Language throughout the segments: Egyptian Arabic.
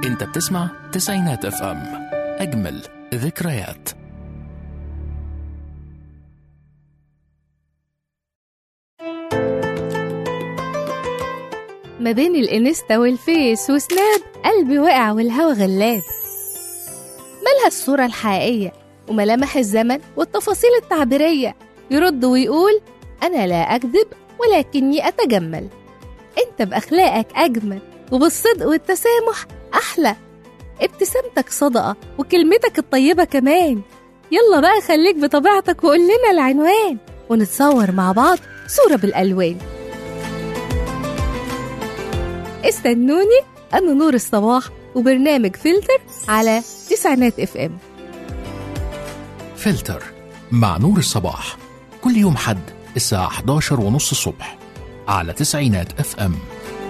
انت بتسمع تسعينات اف ام اجمل ذكريات ما بين الانستا والفيس وسناب قلبي وقع والهوا غلاب مالها الصورة الحقيقية وملامح الزمن والتفاصيل التعبيرية يرد ويقول أنا لا أكذب ولكني أتجمل أنت بأخلاقك أجمل وبالصدق والتسامح أحلى ابتسامتك صدقة وكلمتك الطيبة كمان يلا بقى خليك بطبيعتك وقول لنا العنوان ونتصور مع بعض صورة بالألوان استنوني أنا نور الصباح وبرنامج فلتر على تسعينات اف ام فلتر مع نور الصباح كل يوم حد الساعة 11 ونص الصبح على تسعينات اف ام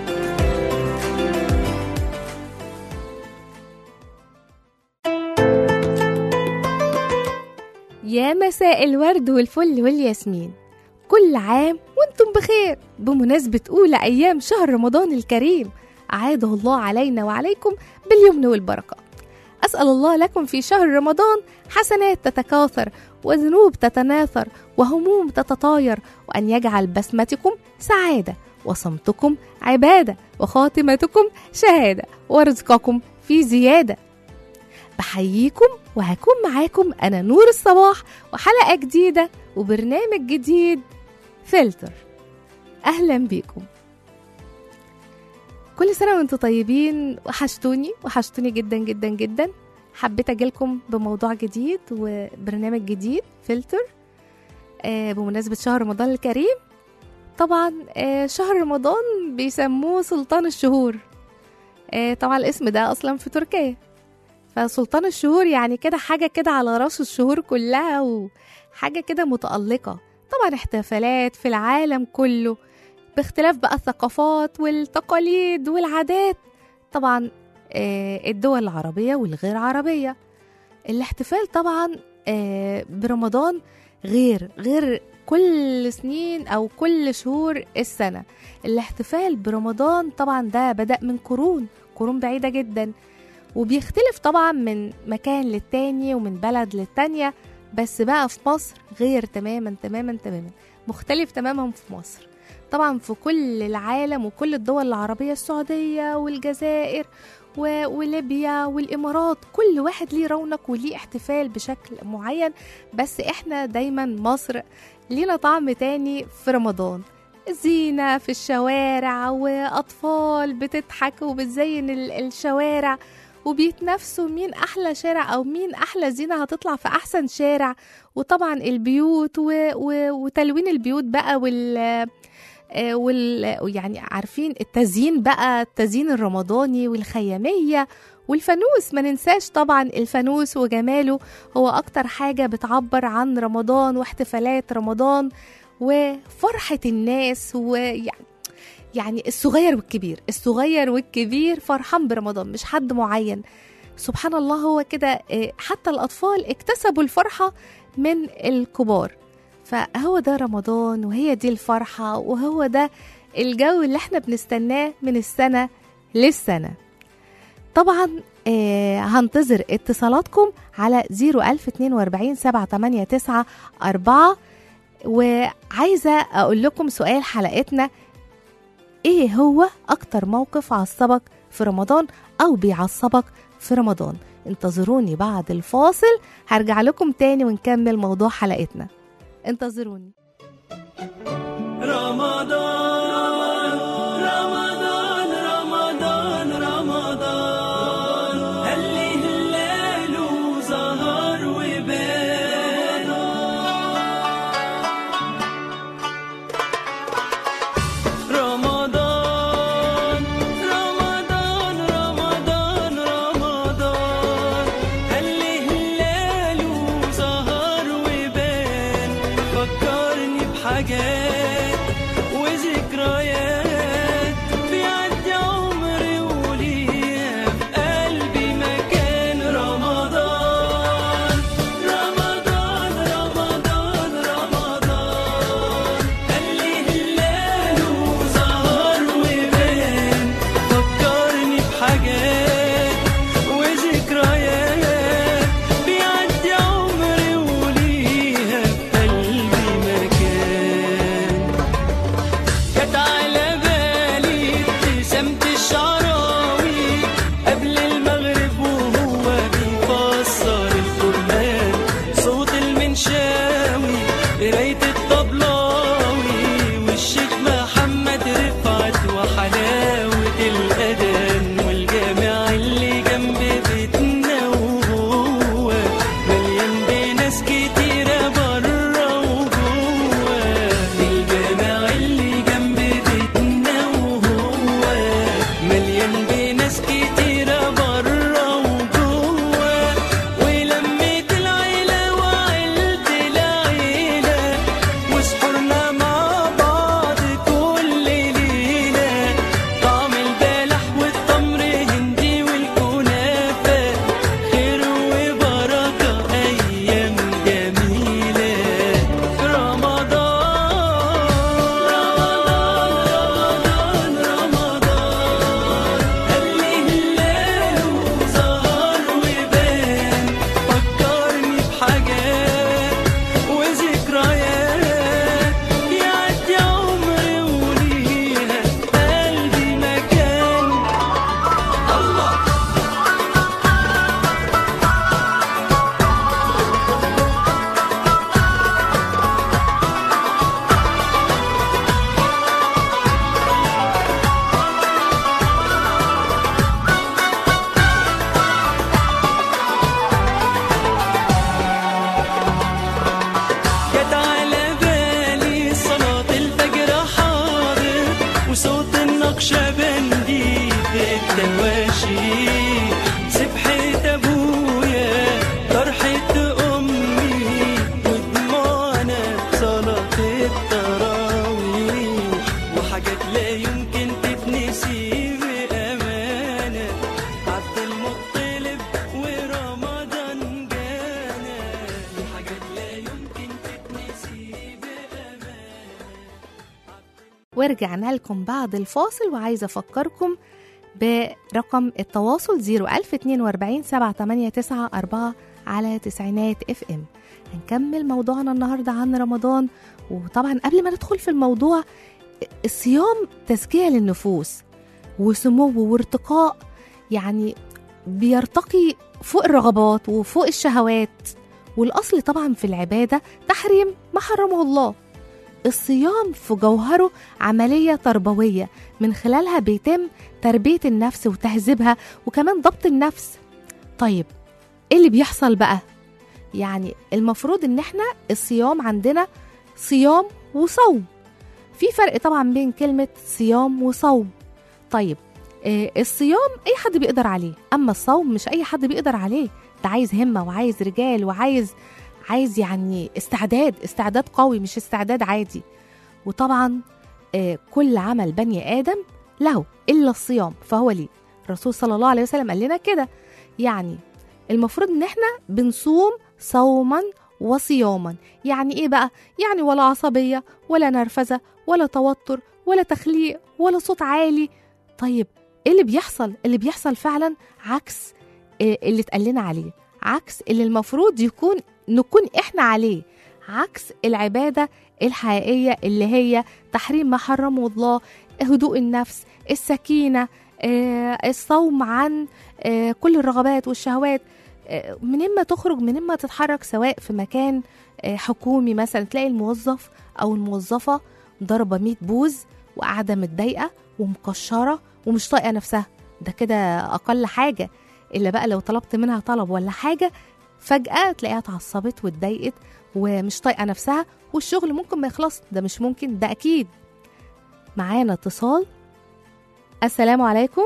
يا مساء الورد والفل والياسمين كل عام وانتم بخير بمناسبة أولى أيام شهر رمضان الكريم أعاده الله علينا وعليكم باليمن والبركة أسأل الله لكم في شهر رمضان حسنات تتكاثر وذنوب تتناثر وهموم تتطاير وأن يجعل بسمتكم سعادة وصمتكم عبادة وخاتمتكم شهادة ورزقكم في زيادة بحييكم وهكون معاكم أنا نور الصباح وحلقة جديدة وبرنامج جديد فلتر أهلا بيكم كل سنة وانتم طيبين وحشتوني وحشتوني جدا جدا جدا حبيت أجيلكم بموضوع جديد وبرنامج جديد فلتر آه بمناسبة شهر رمضان الكريم طبعا آه شهر رمضان بيسموه سلطان الشهور آه طبعا الاسم ده أصلا في تركيا فسلطان الشهور يعني كده حاجة كده على راس الشهور كلها وحاجة كده متألقة طبعا احتفالات في العالم كله باختلاف بقى الثقافات والتقاليد والعادات طبعا آه، الدول العربية والغير عربية الاحتفال طبعا آه، برمضان غير غير كل سنين أو كل شهور السنة الاحتفال برمضان طبعا ده بدأ من قرون قرون بعيدة جدا وبيختلف طبعا من مكان للتاني ومن بلد للتانية بس بقى في مصر غير تماما تماما تماما مختلف تماما في مصر طبعا في كل العالم وكل الدول العربية السعودية والجزائر و- وليبيا والإمارات كل واحد ليه رونق وليه احتفال بشكل معين بس احنا دايما مصر لينا طعم تاني في رمضان زينة في الشوارع وأطفال بتضحك وبتزين ال- الشوارع وبيتنافسوا مين احلى شارع او مين احلى زينه هتطلع في احسن شارع وطبعا البيوت و... و... وتلوين البيوت بقى وال آه، وال يعني عارفين التزيين بقى التزيين الرمضاني والخياميه والفانوس ما ننساش طبعا الفانوس وجماله هو اكتر حاجه بتعبر عن رمضان واحتفالات رمضان وفرحه الناس ويعني يعني الصغير والكبير الصغير والكبير فرحان برمضان مش حد معين سبحان الله هو كده آه، حتى الأطفال اكتسبوا الفرحة من الكبار فهو ده رمضان وهي دي الفرحة وهو ده الجو اللي احنا بنستناه من السنة للسنة طبعا آه هنتظر اتصالاتكم على 01042 789 4 وعايزة أقول لكم سؤال حلقتنا ايه هو اكتر موقف عصبك في رمضان او بيعصبك في رمضان انتظروني بعد الفاصل هرجع لكم تاني ونكمل موضوع حلقتنا انتظروني رمضان رمضان رمضان رمضان هلي هلال وزهر وبان رمضان رمضان رمضان رمضان هلي هلال وزهر وبان فكرني بحاجات وزي تتنسي بأمانة عبد المطلب ورمضان جانا دي حاجات لا يمكن تتنسي بأمانة ورجعنا لكم بعد الفاصل وعايزة أفكركم برقم التواصل 01042 789 على تسعينات اف ام هنكمل موضوعنا النهاردة عن رمضان وطبعا قبل ما ندخل في الموضوع الصيام تزكية للنفوس وسمو وارتقاء يعني بيرتقي فوق الرغبات وفوق الشهوات والأصل طبعا في العبادة تحريم ما حرمه الله الصيام في جوهره عملية تربوية من خلالها بيتم تربية النفس وتهذيبها وكمان ضبط النفس طيب ايه اللي بيحصل بقى يعني المفروض ان احنا الصيام عندنا صيام وصوم في فرق طبعا بين كلمة صيام وصوم طيب آه، الصيام اي حد بيقدر عليه اما الصوم مش اي حد بيقدر عليه ده عايز همة وعايز رجال وعايز عايز يعني استعداد استعداد قوي مش استعداد عادي وطبعا آه، كل عمل بني ادم له الا الصيام فهو ليه الرسول صلى الله عليه وسلم قال لنا كده يعني المفروض ان احنا بنصوم صوما وصياما يعني ايه بقى يعني ولا عصبيه ولا نرفزه ولا توتر ولا تخليق ولا صوت عالي طيب ايه اللي بيحصل اللي بيحصل فعلا عكس آه، اللي اتقال لنا عليه عكس اللي المفروض يكون نكون احنا عليه عكس العباده الحقيقيه اللي هي تحريم ما حرمه الله هدوء النفس السكينه آه، الصوم عن آه، كل الرغبات والشهوات آه، من اما تخرج من اما تتحرك سواء في مكان آه، حكومي مثلا تلاقي الموظف او الموظفه ضربه 100 بوز وقاعده متضايقه ومكشره ومش طايقه نفسها ده كده اقل حاجه الا بقى لو طلبت منها طلب ولا حاجه فجاه تلاقيها اتعصبت واتضايقت ومش طايقه نفسها والشغل ممكن ما يخلص ده مش ممكن ده اكيد معانا اتصال السلام عليكم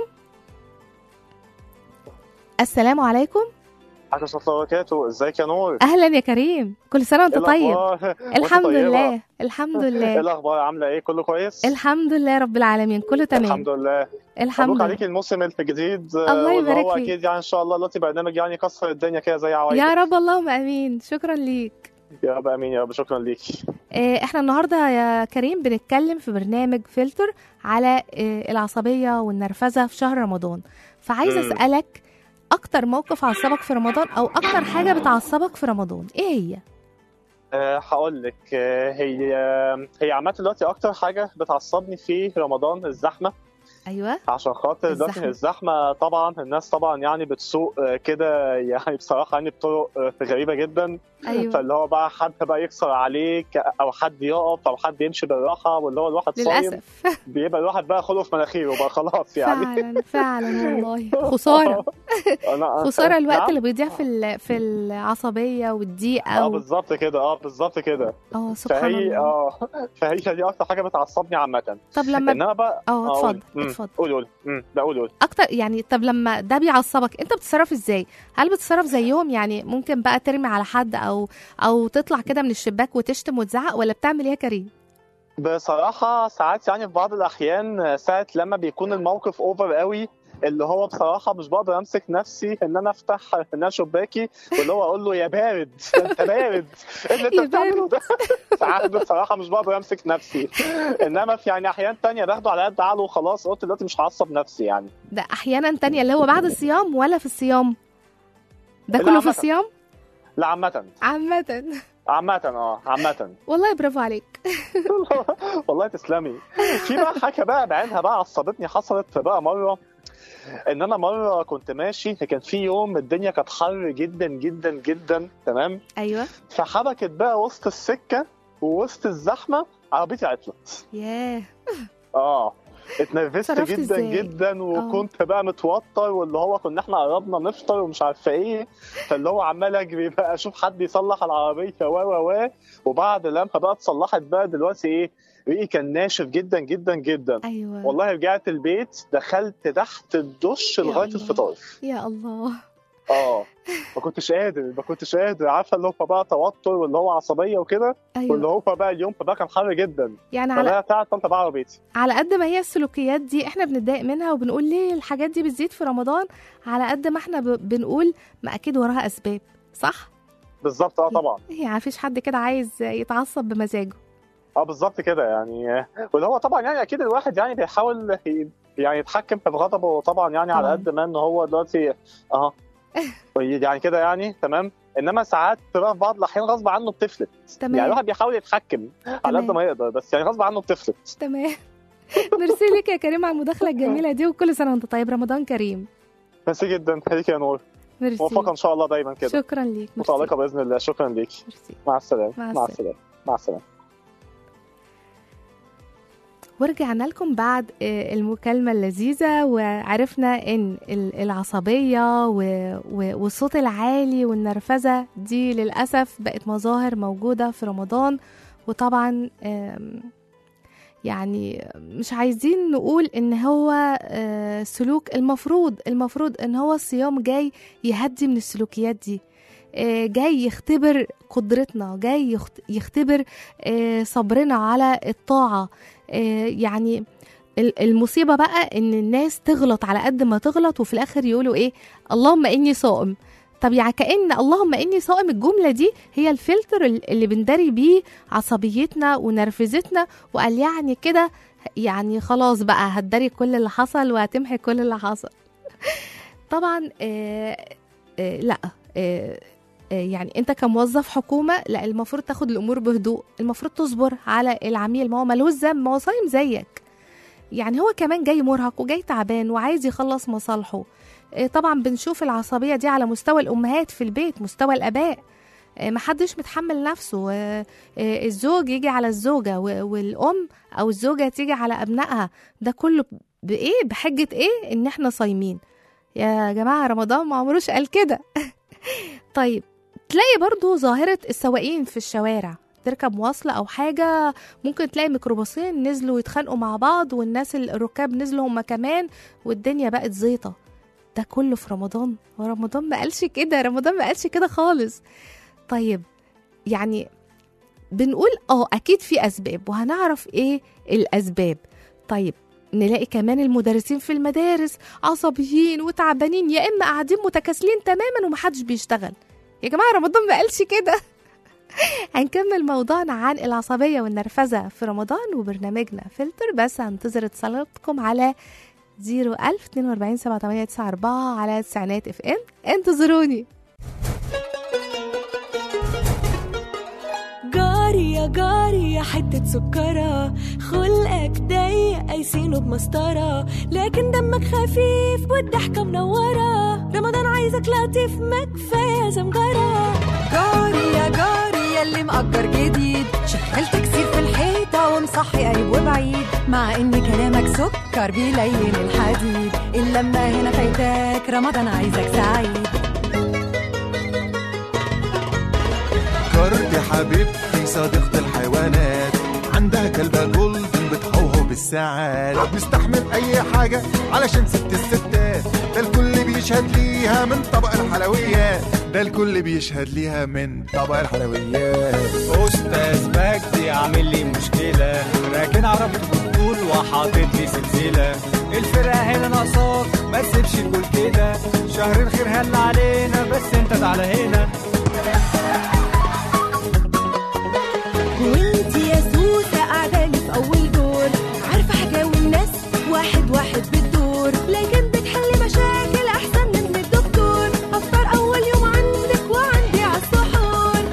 السلام عليكم حاجة الله وبركاته ازيك يا نور اهلا يا كريم كل سنه وانت إيه طيب الأخبار؟ وأنت الحمد طيبة؟ لله الحمد ايه لله الاخبار عامله ايه كله كويس الحمد لله رب العالمين كله تمام الحمد لله الحمد مبروك لله عليكي الموسم الجديد الله واللي يبارك هو فيك. اكيد يعني ان شاء الله دلوقتي برنامج يعني يكسر الدنيا كده زي عوايدك يا رب اللهم امين شكرا ليك يا رب امين يا رب شكرا ليكي آه، احنا النهارده يا كريم بنتكلم في برنامج فلتر على آه، العصبيه والنرفزه في شهر رمضان فعايزه مم. اسالك اكتر موقف عصبك في رمضان او اكتر حاجه بتعصبك في رمضان ايه هي أه هقول لك أه هي هي عامه دلوقتي اكتر حاجه بتعصبني في رمضان الزحمه ايوه عشان خاطر دلوقتي الزحمة. الزحمه طبعا الناس طبعا يعني بتسوق آه، كده يعني بصراحه يعني بطرق آه، غريبه جدا ايوه فاللي هو بقى حد بقى يكسر عليك او حد يقف او حد يمشي بالراحه واللي هو الواحد صايم للاسف بيبقى الواحد بقى خلقه في مناخيره بقى خلاص يعني فعلا فعلا والله خساره أنا- خساره الوقت نعم؟ اللي بيضيع في ال- في العصبيه والضيق اه او بالظبط كده اه بالظبط كده اه سبحان فهي الله اه فهي دي اكتر حاجه بتعصبني عامه طب لما انما بقى اه آه، اتفضل قول. مم. اتفضل قول قول مم، لا قول قول اكتر يعني طب لما ده بيعصبك انت بتتصرف ازاي هل بتتصرف زيهم يعني ممكن بقى ترمي على حد او او تطلع كده من الشباك وتشتم وتزعق ولا بتعمل ايه يا كريم بصراحه ساعات يعني في بعض الاحيان آه، ساعه لما بيكون الموقف اوفر قوي اللي هو بصراحه مش بقدر امسك نفسي ان انا افتح ان انا شباكي واللي هو اقول له يا بارد انت بارد ايه اللي يا انت بتعمله ده ساعات بصراحه مش بقدر امسك نفسي انما في يعني احيان تانية باخده على قد عقله وخلاص قلت دلوقتي مش هعصب نفسي يعني ده احيانا تانية اللي هو بعد الصيام ولا في الصيام ده لا، كله في عامة. الصيام لا عامة عامة عامة اه عامة والله برافو عليك والله تسلمي في بقى حاجة بقى بعينها بقى عصبتني حصلت بقى مرة ان انا مرة كنت ماشي كان في يوم الدنيا كانت حر جدا جدا جدا تمام ايوه فحبكت بقى وسط السكة ووسط الزحمة عربيتي عطلت ياه اه اتنرفزت اتصرفت جدا ازاي؟ جدا وكنت بقى متوتر واللي هو كنا احنا قربنا نفطر ومش عارفه ايه فاللي هو عمال اجري بقى اشوف حد يصلح العربيه و و و وبعد لما بقى اتصلحت بقى دلوقتي ايه ريقي كان ناشف جدا جدا جدا ايوه والله رجعت البيت دخلت تحت الدش يا لغايه الله. الفطار يا الله اه ما كنتش قادر ما كنتش قادر عارفه اللي هو بقى توتر واللي هو عصبيه وكده واللي ايوه هو بقى اليوم بقى كان حر جدا يعني على فلا بتاعت طنطا بقى عربيتي على قد ما هي السلوكيات دي احنا بنتضايق منها وبنقول ليه الحاجات دي بتزيد في رمضان على قد ما احنا ب- بنقول ما اكيد وراها اسباب صح بالظبط اه طبعا يعني مفيش حد كده عايز يتعصب بمزاجه اه بالظبط كده يعني واللي هو طبعا يعني اكيد الواحد يعني بيحاول ي- يعني يتحكم في غضبه طبعا يعني على طبعاً. قد ما ان هو دلوقتي اه يعني كده يعني تمام انما ساعات تبقى في بعض الاحيان غصب عنه بتفلت تمام. يعني الواحد بيحاول يتحكم على قد تمام. ما يقدر بس يعني غصب عنه بتفلت تمام ميرسي لك يا كريم على المداخله الجميله دي وكل سنه وانت طيب رمضان كريم ميرسي جدا خليك يا نور ميرسي موفقه ان شاء الله دايما كده شكرا ليك ميرسي. متالقه باذن الله شكرا ليك ميرسي مع السلامه مع مع السلامة. السلامه مع السلامه ورجعنا لكم بعد آه، المكالمة اللذيذة وعرفنا إن ال- العصبية و- و- والصوت العالي والنرفزة دي للأسف بقت مظاهر موجودة في رمضان وطبعا آم، يعني مش عايزين نقول إن هو آه، سلوك المفروض المفروض إن هو الصيام جاي يهدي من السلوكيات دي آه، جاي يختبر قدرتنا جاي يخت- يختبر آه، صبرنا على الطاعة آه، يعني ال- المصيبة بقى ان الناس تغلط على قد ما تغلط وفي الاخر يقولوا ايه اللهم اني صائم طب يعني كأن اللهم اني صائم الجملة دي هي الفلتر ال- اللي بنداري بيه عصبيتنا ونرفزتنا وقال يعني كده يعني خلاص بقى هتداري كل اللي حصل وهتمحي كل اللي حصل طبعا آه آه لا آه آه، يعني انت كموظف حكومه لا المفروض تاخد الامور بهدوء المفروض تصبر على العميل ما هو ملوش ذنب ما هو صايم زيك يعني هو كمان جاي مرهق وجاي تعبان وعايز يخلص مصالحه آه، طبعا بنشوف العصبيه دي على مستوى الامهات في البيت مستوى الاباء آه، محدش متحمل نفسه آه، آه، الزوج يجي على الزوجه و- والام او الزوجه تيجي على ابنائها ده كله بايه بحجه ايه ان احنا صايمين يا جماعه رمضان ما عمروش قال كده طيب تلاقي برضو ظاهرة السواقين في الشوارع تركب مواصلة أو حاجة ممكن تلاقي ميكروباصين نزلوا يتخانقوا مع بعض والناس ال- الركاب نزلوا هما كمان والدنيا بقت زيطة ده كله في رمضان ورمضان ما قالش كده رمضان ما قالش كده خالص طيب يعني بنقول اه اكيد في اسباب وهنعرف ايه الاسباب طيب نلاقي كمان المدرسين في المدارس عصبيين وتعبانين يا اما قاعدين متكاسلين تماما ومحدش بيشتغل يا جماعه رمضان ما قالش كده هنكمل موضوعنا عن العصبيه والنرفزه في رمضان وبرنامجنا فلتر بس هنتظر اتصالاتكم على 01000 42 7894 على تسعينات اف ام انتظروني جاري يا جاري يا حتة سكرة خلقك ضيق قايسينه بمسطرة لكن دمك خفيف والضحكة منورة رمضان عايزك لطيف ما كفاية زمجرة جاري يا جاري ياللي مأجر جديد شغال تكسير في الحيطة ومصحي قريب وبعيد مع ان كلامك سكر بيلين الحديد اللمة هنا فايتاك رمضان عايزك سعيد فكرت حبيبتي صديقة الحيوانات عندها كلبة جولدن بتهوهو بالساعات مستحمل أي حاجة علشان ست الستات ده الكل بيشهد ليها من طبق الحلويات ده الكل بيشهد ليها من طبق الحلويات استاذ مجدي عامل لي مشكله راكن عربيته بالطول وحاطط لي سلسله الفرقه هنا ناقصاك ما تسيبش الجول كده شهر الخير هل علينا بس انت تعالى هنا وانت يا سوسة قاعدة لي في أول دور عارفة حكاوي الناس واحد واحد بالدور لكن بتحلي مشاكل أحسن من الدكتور أفطر أول يوم عندك وعندي عالسحور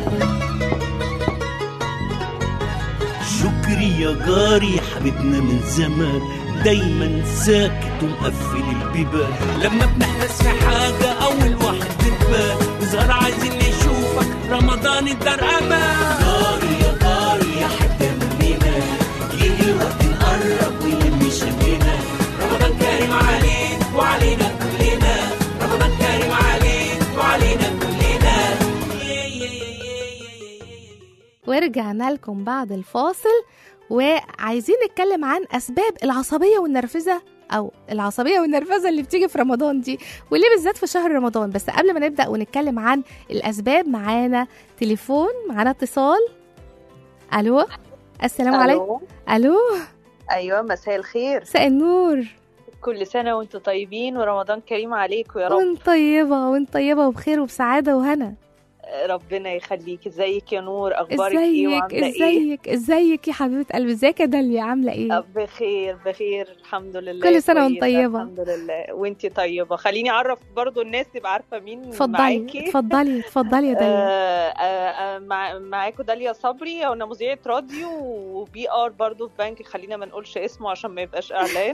شكري يا جاري حبيبنا من زمان دايما ساكت ومقفل البيبان لما بنحدث في حاجة أول واحد بتبان نظهر عايزين نشوفك رمضان الدار أمان جاري يا جاري يا حد مننا يجي الوقت نقرب ويلم شمنا رمضان كريم عليك وعلينا كلنا رمضان كريم عليك وعلينا كلنا يا يا يا يا يا يا ورجعنا لكم بعد الفاصل وعايزين نتكلم عن أسباب العصبية والنرفزة او العصبيه والنرفزه اللي بتيجي في رمضان دي وليه بالذات في شهر رمضان بس قبل ما نبدا ونتكلم عن الاسباب معانا تليفون معانا اتصال الو السلام عليكم الو ايوه مساء الخير مساء النور كل سنه وانتم طيبين ورمضان كريم عليكم يا رب وانت طيبه وانت طيبه وبخير وبسعاده وهنا ربنا يخليك ازيك يا نور اخبارك ايه ازيك وعامله ايه ازيك ازيك يا حبيبه قلبي ازيك يا داليا عامله ايه آه، بخير بخير الحمد لله كل سنة وانت كويسة، طيبة. الحمد لله وانتي طيبه خليني اعرف برضو الناس تبقى عارفه مين اتفضلي معاكي اتفضلي اتفضلي يا داليا آه، آه، آه، مع معاكم داليا صبري وانا مذيعه راديو وبي ار برضو في بنك خلينا ما نقولش اسمه عشان ما يبقاش اعلان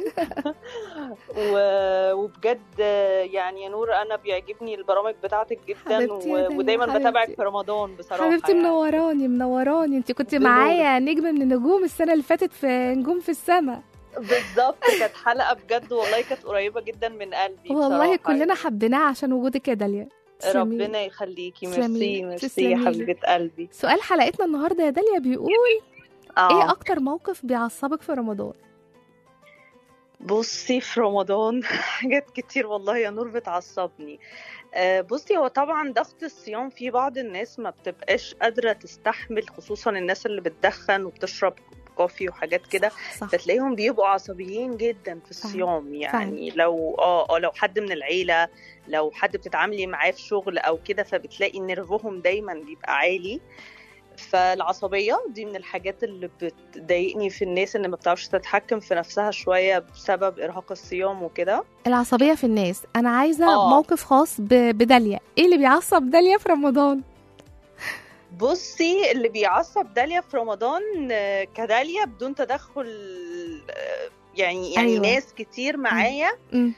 و- وبجد آه، يعني يا نور انا بيعجبني البرامج بتاعتك جدا حبيبتي يا و- داليا، ودايما حبيبتي. بتابعك في رمضان بصراحه حبيبتي يعني. منوراني منوراني انت كنت بنور. معايا نجم من النجوم السنه اللي فاتت في نجوم في السماء بالظبط كانت حلقه بجد والله كانت قريبه جدا من قلبي والله بصراحة كلنا حبيناها عشان وجودك يا داليا تسلمي. ربنا يخليكي تسلمي. ميرسي ميرسي تسلمي يا لي. حبيبه قلبي سؤال حلقتنا النهارده يا داليا بيقول اه ايه اكتر موقف بيعصبك في رمضان بصي في رمضان حاجات كتير والله يا نور بتعصبني آه، بصي هو طبعا ضغط الصيام في بعض الناس ما بتبقاش قادرة تستحمل خصوصا الناس اللي بتدخن وبتشرب كوفي وحاجات كده صح فتلاقيهم بيبقوا عصبيين جدا في الصيام يعني لو اه اه لو حد من العيلة لو حد بتتعاملي معاه في شغل او كده فبتلاقي نرفهم دايما بيبقى عالي فالعصبية دي من الحاجات اللي بتضايقني في الناس اللي ما بتعرفش تتحكم في نفسها شوية بسبب إرهاق الصيام وكده العصبيه في الناس انا عايزه آه. موقف خاص ب- بداليا ايه اللي بيعصب داليا في رمضان بصي اللي بيعصب داليا في رمضان آه، كداليا بدون تدخل آه، يعني يعني أيوة. أيوة. ناس كتير معايا مم.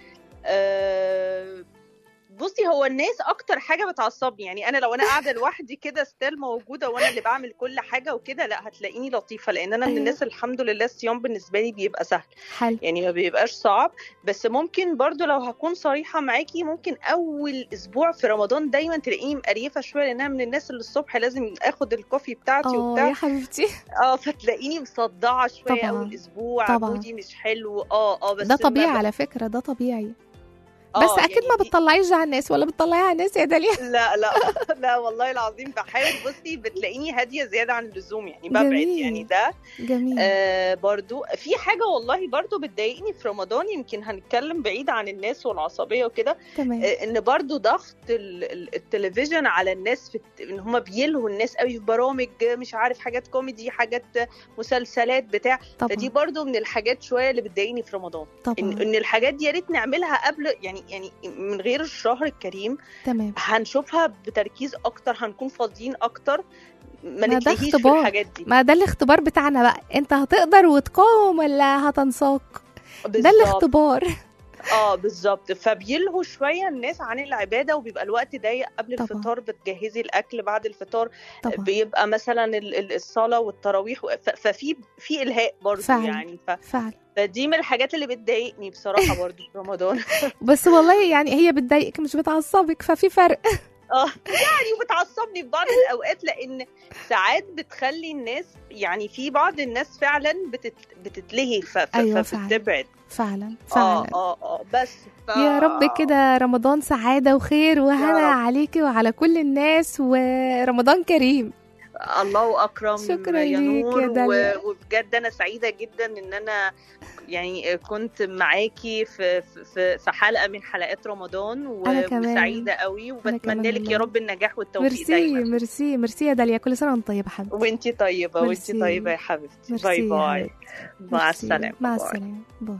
آه، بصي هو الناس اكتر حاجه بتعصبني يعني انا لو انا قاعده لوحدي كده ستيل موجوده وانا اللي بعمل كل حاجه وكده لا هتلاقيني لطيفه لان انا من أيوة. الناس الحمد لله الصيام بالنسبه لي بيبقى سهل حلو يعني ما بيبقاش صعب بس ممكن برضو لو هكون صريحة معاكي ممكن أول أسبوع في رمضان دايما تلاقيني مقريفة شوية لأن أنا من الناس اللي الصبح لازم آخد الكوفي بتاعتي اه وبتاع يا حبيبتي اه فتلاقيني مصدعة شوية طبعاً. أول أسبوع طبعاً. مودي مش حلو اه اه بس ده طبيعي ما ب- على فكره ده طبيعي آه، بس اكيد يعني ما دي- بتطلعيش على الناس ولا بتطلعيها على الناس يا داليا لا لا لا والله العظيم بحاول بصي بتلاقيني هادية زيادة عن اللزوم يعني ببعد جميل. يعني ده جميل آه برضو في حاجة والله برضو بتضايقني في رمضان يمكن هنتكلم بعيد عن الناس والعصبية وكده تمام آه، ان برضو ضغط ال- ال- التلفزيون على الناس في الت- ان هم بيلهوا الناس قوي في برامج آه، مش عارف حاجات كوميدي حاجات آه، مسلسلات بتاع فدي طبعا برضو من الحاجات شوية اللي بتضايقني في رمضان ان, طبعا إن الحاجات دي يا ريت نعملها قبل يعني يعني من غير الشهر الكريم تمام هنشوفها بتركيز اكتر هنكون فاضيين اكتر ما ما ده نتلهيش في اختبار. الحاجات دي ما ده الاختبار بتاعنا بقى انت هتقدر وتقاوم ولا هتنساق ده بالظبط. الاختبار اه بالظبط فبيلهوا شويه الناس عن العباده وبيبقى الوقت ضيق قبل طبعا. الفطار بتجهزي الاكل بعد الفطار طبعا بيبقى مثلا ال- ال- الصلاه والتراويح و- ف- ففي في الهاء برضه فعلا. يعني ف- فعلا فدي من الحاجات اللي بتضايقني بصراحه برضه في رمضان بس والله يعني هي بتضايقك مش بتعصبك ففي فرق اه يعني وبتعصبني في بعض الاوقات لان ساعات بتخلي الناس يعني في بعض الناس فعلا بتت بتتلهي ف- ف- أيوة فعلا. فبتبعد فعلا اه فعلا اه اه بس ف... يا رب كده رمضان سعادة وخير وهنا يا رب. عليكي وعلى كل الناس ورمضان كريم الله اكرم شكرا يا ليك نور يا داليا. و- وبجد انا سعيده جدا ان انا يعني كنت معاكي في في في حلقه من حلقات رمضان و- أنا كمان. وسعيده قوي كمان وبتمنى لك والله. يا رب النجاح والتوفيق ميرسي دايما ميرسي ميرسي يا داليا كل سنة وانت طيبة حبيبتي وانتي طيبه ميرسي. وانتي طيبه يا حبيبتي ميرسي باي يا باي حبيبتي. مع ميرسي. السلامه مع باي. السلامة باي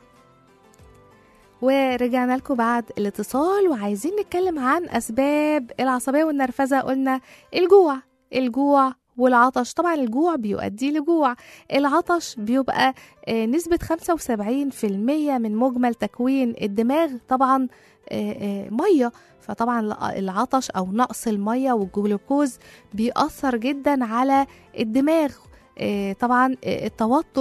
ورجعنا لكم بعد الاتصال وعايزين نتكلم عن أسباب العصبية والنرفزة قلنا الجوع الجوع والعطش طبعا الجوع بيؤدي لجوع العطش بيبقى آه، نسبة 75% من مجمل تكوين الدماغ طبعا آه، آه، مية فطبعا العطش أو نقص المية والجلوكوز بيأثر جدا على الدماغ آه، طبعا آه، التوتر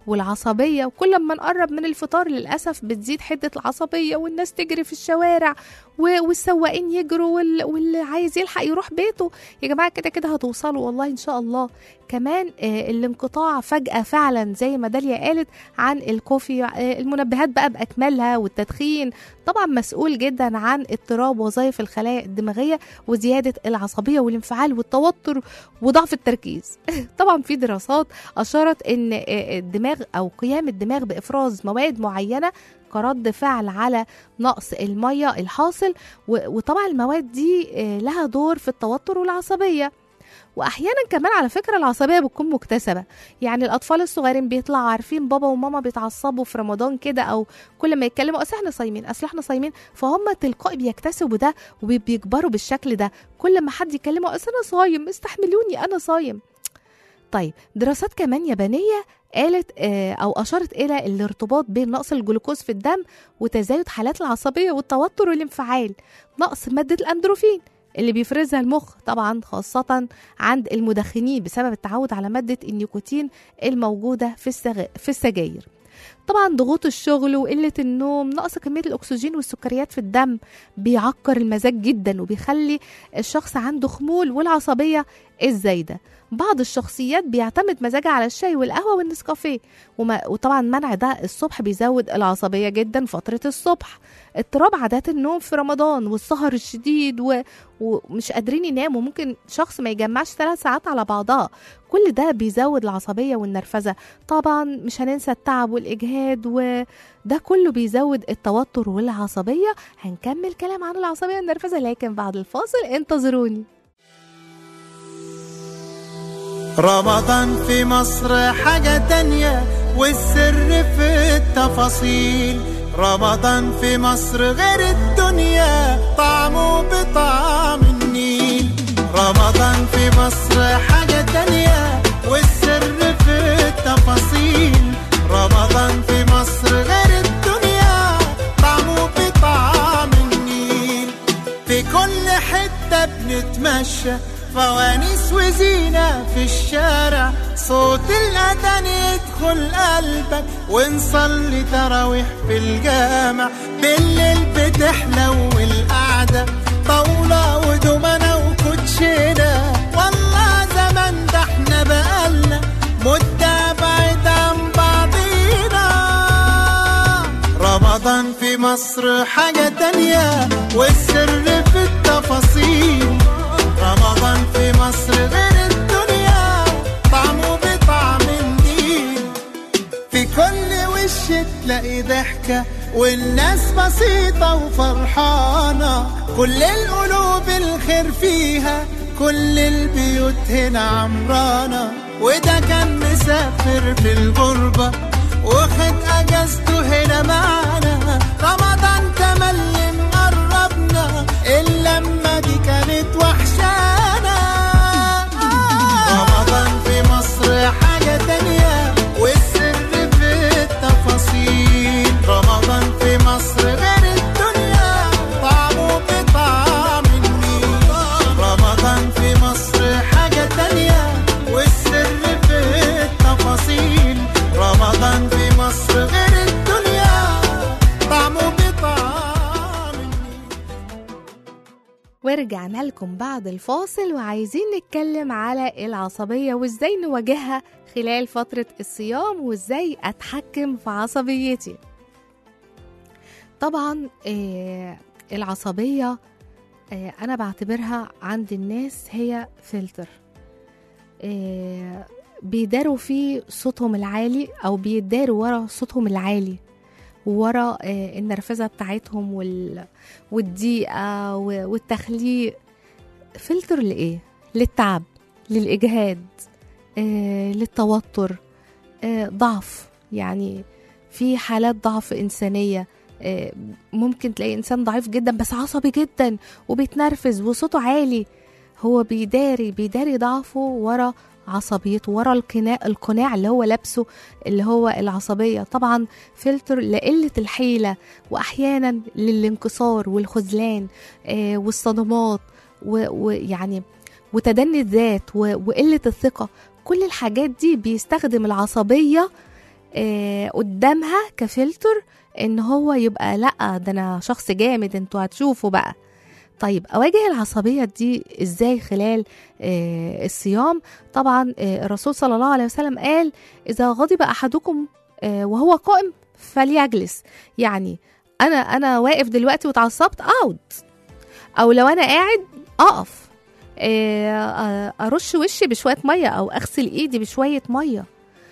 والعصبية وكل ما نقرب من الفطار للأسف بتزيد حدة العصبية والناس تجري في الشوارع و- والسواقين يجروا وال- واللي عايز يلحق يروح بيته يا جماعة كده كده هتوصلوا والله إن شاء الله كمان آه، الانقطاع فجأة فعلا زي ما داليا قالت عن الكوفي آه، المنبهات بقى بأكملها والتدخين طبعا مسؤول جدا عن اضطراب وظائف الخلايا الدماغية وزيادة العصبية والانفعال والتوتر وضعف التركيز طبعا في دراسات أشارت أن آه، الدماغ أو قيام الدماغ بإفراز مواد معينة كرد فعل على نقص المية الحاصل و- وطبعا المواد دي آه، لها دور في التوتر والعصبية واحيانا كمان على فكره العصبيه بتكون مكتسبه يعني الاطفال الصغيرين بيطلعوا عارفين بابا وماما بيتعصبوا في رمضان كده او كل ما يتكلموا اصل احنا صايمين اصل احنا صايمين فهم تلقائي بيكتسبوا ده وبيكبروا بالشكل ده كل ما حد يكلمه اصل انا صايم استحملوني انا صايم طيب دراسات كمان يابانيه قالت آه، او اشارت الى الارتباط بين نقص الجلوكوز في الدم وتزايد حالات العصبيه والتوتر والانفعال نقص ماده الاندروفين اللي بيفرزها المخ طبعا خاصة عند المدخنين بسبب التعود على مادة النيكوتين الموجودة في, السغ... في السجاير طبعا ضغوط الشغل وقلة النوم نقص كمية الأكسجين والسكريات في الدم بيعكر المزاج جدا وبيخلي الشخص عنده خمول والعصبية الزايدة بعض الشخصيات بيعتمد مزاجها على الشاي والقهوة والنسكافيه وما وطبعا منع ده الصبح بيزود العصبية جدا فترة الصبح اضطراب عادات النوم في رمضان والسهر الشديد و... ومش قادرين يناموا ممكن شخص ما يجمعش ثلاث ساعات على بعضها كل ده بيزود العصبية والنرفزة طبعا مش هننسى التعب والإجهاد وده كله بيزود التوتر والعصبية هنكمل كلام عن العصبية والنرفزة لكن بعد الفاصل انتظروني رمضان في مصر حاجة تانية والسر في التفاصيل رمضان في مصر غير الدنيا طعمه بطعم النيل رمضان في مصر حاجة تانية والسر في التفاصيل رمضان في مصر غير الدنيا طعمه بطعم النيل في كل حتة بنتمشى فوانيس وزينة في الشارع صوت الأذان يدخل قلبك ونصلي تراويح في الجامع بالليل بتحلو القعدة طاولة ودومنة وكوتشينة والله زمان ده احنا بقالنا مدة بعيد عن بعضينا رمضان في مصر حاجة تانية والسر في التفاصيل رمضان في مصر غير الدنيا طعمه بطعم النيل في كل وش تلاقي ضحكة والناس بسيطة وفرحانة كل القلوب الخير فيها كل البيوت هنا عمرانة وده كان مسافر في الغربة واخد اجازته هنا معانا رمضان تملي مقربنا اللمة دي كانت وحشانا رمضان في مصر حاجة تانية والسر في التفاصيل رمضان في مصر غير الدنيا طعمه بطعم النيل رمضان في مصر حاجة تانية والسر في التفاصيل رمضان في مصر غير الدنيا طعمه بطعم ورجعنا لكم بعد الفاصل وعايزين نتكلم على العصبية وازاي نواجهها خلال فترة الصيام وازاي اتحكم في عصبيتي طبعا آه العصبية آه انا بعتبرها عند الناس هي فلتر آه بيداروا فيه صوتهم العالي او بيداروا ورا صوتهم العالي ورا آه، النرفزه بتاعتهم وال... والضيقه و- والتخليق فلتر لايه للتعب للاجهاد آه، للتوتر آه، ضعف يعني في حالات ضعف انسانيه آه، ممكن تلاقي انسان ضعيف جدا بس عصبي جدا وبيتنرفز وصوته عالي هو بيداري بيداري ضعفه ورا عصبيته ورا القناع القناع اللي هو لابسه اللي هو العصبيه طبعا فلتر لقله الحيله واحيانا للانكسار والخذلان آه والصدمات و- ويعني وتدني الذات و- وقله الثقه كل الحاجات دي بيستخدم العصبيه آه، قدامها كفلتر ان هو يبقى لا ده انا شخص جامد انتوا هتشوفوا بقى طيب اواجه العصبيه دي ازاي خلال آه، الصيام طبعا آه، الرسول صلى الله عليه وسلم قال اذا غضب احدكم آه، وهو قائم فليجلس يعني انا انا واقف دلوقتي واتعصبت اقعد او لو انا قاعد اقف آه، آه، ارش وشي بشويه ميه او اغسل ايدي بشويه ميه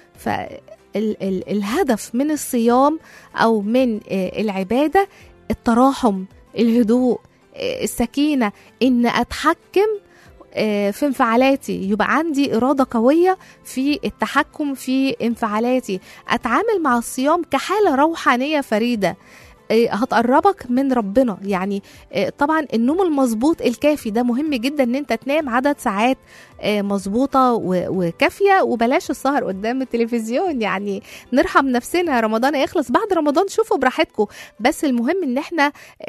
فالهدف من الصيام او من آه، العباده التراحم الهدوء آه، السكينه ان اتحكم آه، في انفعالاتي يبقى عندي إرادة قوية في التحكم في انفعالاتي أتعامل مع الصيام كحالة روحانية فريدة آه، هتقربك من ربنا يعني آه، طبعا النوم المظبوط الكافي ده مهم جدا ان انت تنام عدد ساعات آه، مظبوطه و- وكافيه وبلاش السهر قدام التلفزيون يعني نرحم نفسنا رمضان يخلص بعد رمضان شوفوا براحتكم بس المهم ان احنا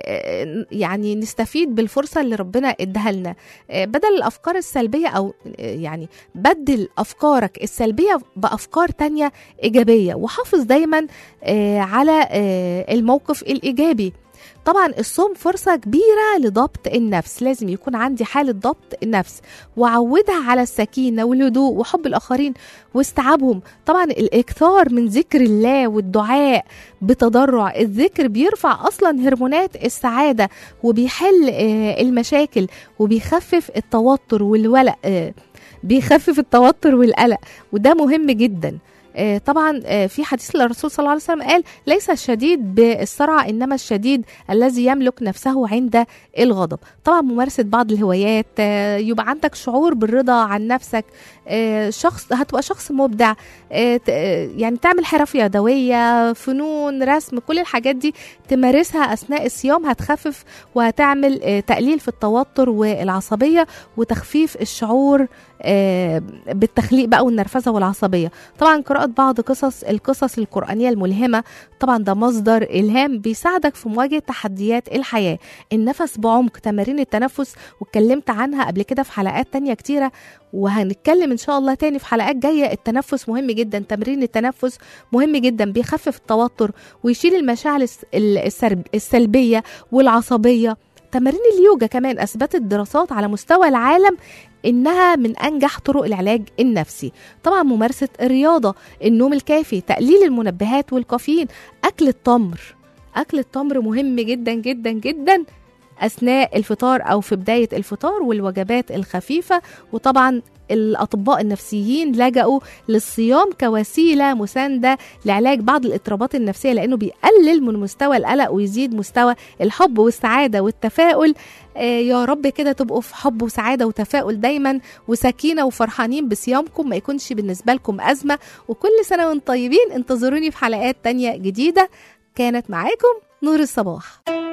آه، يعني نستفيد بالفرصه اللي ربنا اداها لنا آه، بدل الافكار السلبيه او آه، يعني بدل افكارك السلبيه بافكار تانية ايجابيه وحافظ دايما آه، على آه، الموقف الايجابي طبعا الصوم فرصة كبيرة لضبط النفس لازم يكون عندي حالة ضبط النفس وعودها على السكينة والهدوء وحب الآخرين واستيعابهم طبعا الإكثار من ذكر الله والدعاء بتضرع الذكر بيرفع أصلا هرمونات السعادة وبيحل آه، المشاكل وبيخفف التوتر والولق آه، بيخفف التوتر والقلق وده مهم جدا آه، طبعا آه، في حديث للرسول صلى الله عليه وسلم قال ليس الشديد بالسرعة إنما الشديد الذي يملك نفسه عند الغضب طبعا ممارسة بعض الهوايات آه، يبقى عندك شعور بالرضا عن نفسك آه، شخص هتبقى شخص مبدع آه، ت- آه، يعني تعمل حرف يدوية فنون رسم كل الحاجات دي تمارسها أثناء الصيام هتخفف وهتعمل آه، تقليل في التوتر والعصبية وتخفيف الشعور آه، بالتخليق بقى والنرفزة والعصبية طبعا قراءة بعض قصص القصص القرآنية الملهمة طبعا ده مصدر إلهام بيساعدك في مواجهة تحديات الحياة النفس بعمق تمارين التنفس واتكلمت عنها قبل كده في حلقات تانية كتيرة وهنتكلم ان شاء الله تاني في حلقات جايه التنفس مهم جدا تمرين التنفس مهم جدا بيخفف التوتر ويشيل المشاعر الس- ال- السرب- السلبيه والعصبيه تمارين اليوجا كمان اثبتت دراسات على مستوى العالم انها من انجح طرق العلاج النفسي طبعا ممارسه الرياضه النوم الكافي تقليل المنبهات والكافيين اكل التمر اكل التمر مهم جدا جدا جدا اثناء الفطار او في بدايه الفطار والوجبات الخفيفه وطبعا الاطباء النفسيين لجأوا للصيام كوسيله مسانده لعلاج بعض الاضطرابات النفسيه لانه بيقلل من مستوى القلق ويزيد مستوى الحب والسعاده والتفاؤل آه يا رب كده تبقوا في حب وسعاده وتفاؤل دايما وسكينه وفرحانين بصيامكم ما يكونش بالنسبه لكم ازمه وكل سنه وانتم طيبين انتظروني في حلقات تانية جديده كانت معاكم نور الصباح